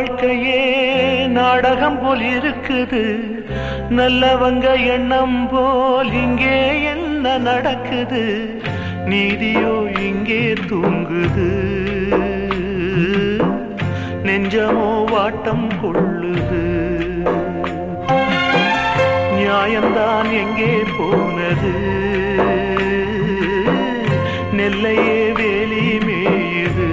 வாழ்க்கையே நாடகம் போல் இருக்குது நல்லவங்க எண்ணம் போல் இங்கே என்ன நடக்குது நீதியோ இங்கே தூங்குது நெஞ்சமோ வாட்டம் கொள்ளுது நியாயம்தான் எங்கே போனது நெல்லையே வேலி மேயுது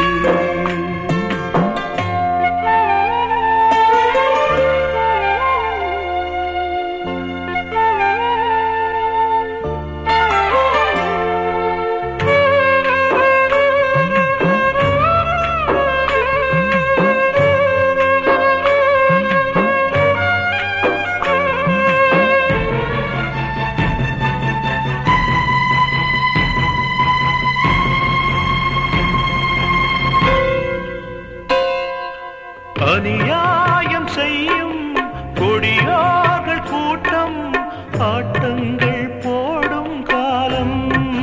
அநியாயம் செய்யும் கொடியோர்கள் கூட்டம் ஆட்டங்கள் போடும் காலம்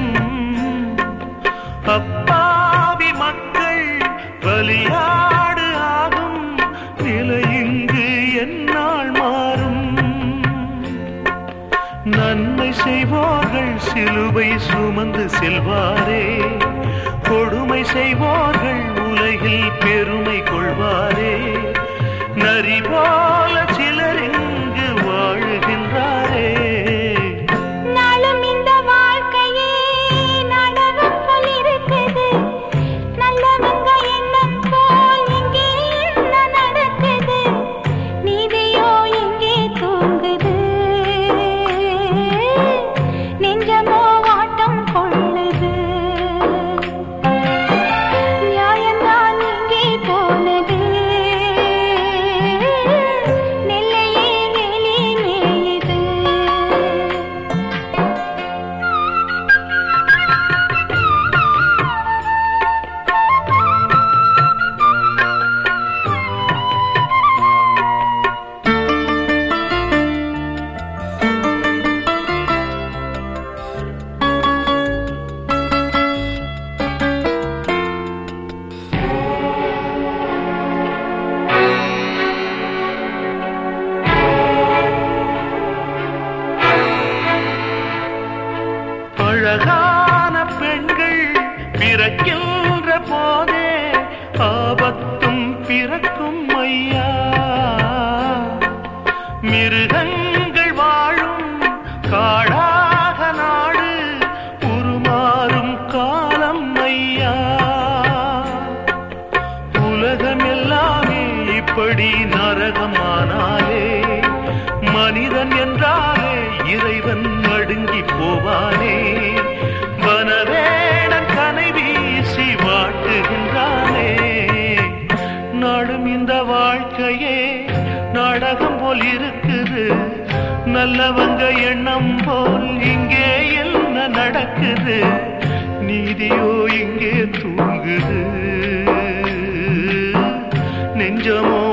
அப்பாவி மக்கள் பலியாடு ஆகும் நிலை இங்கு என்னால் மாறும் நன்மை செய்வோர்கள் சிலுவை சுமந்து செல்வாரே கொடுமை செய்வோர்கள் உலகில் பெருமை கொள்வாரே நரி போல சிலர் இங்கு வாழுகின்றாரே நாளும் இந்த வாழ்க்கையே நாடகம் போல் இருக்குது நல்லவங்க எண்ணம் போல் இங்கே என்ன நடக்குது நீதியோ இங்கே தூங்குது நெஞ்சமோ வாட்டம் கொள்ளுது நியாயம்தான் இங்கே போனது நெல்லையே வேலி மேயுது அழகான பெண்கள் பிறக்கின்ற போதே ஆபத்தும் பிறக்கும் ஐயா மிருகங்கள் வாழும் காடாக நாடு உருமாறும் காலம் ஐயா உலகம் எல்லாமே இப்படி நரகமானாலே மனிதன் என்றாலே இறைவன் நடுங்கி போவானே வனவேடன் கனை வீசி வாட்டுகின்றானே நாடும் இந்த வாழ்க்கையே நாடகம் போல் இருக்குது நல்லவங்க எண்ணம் போல் இங்கே என்ன நடக்குது நீதியோ இங்கே தூங்குது நெஞ்சமோ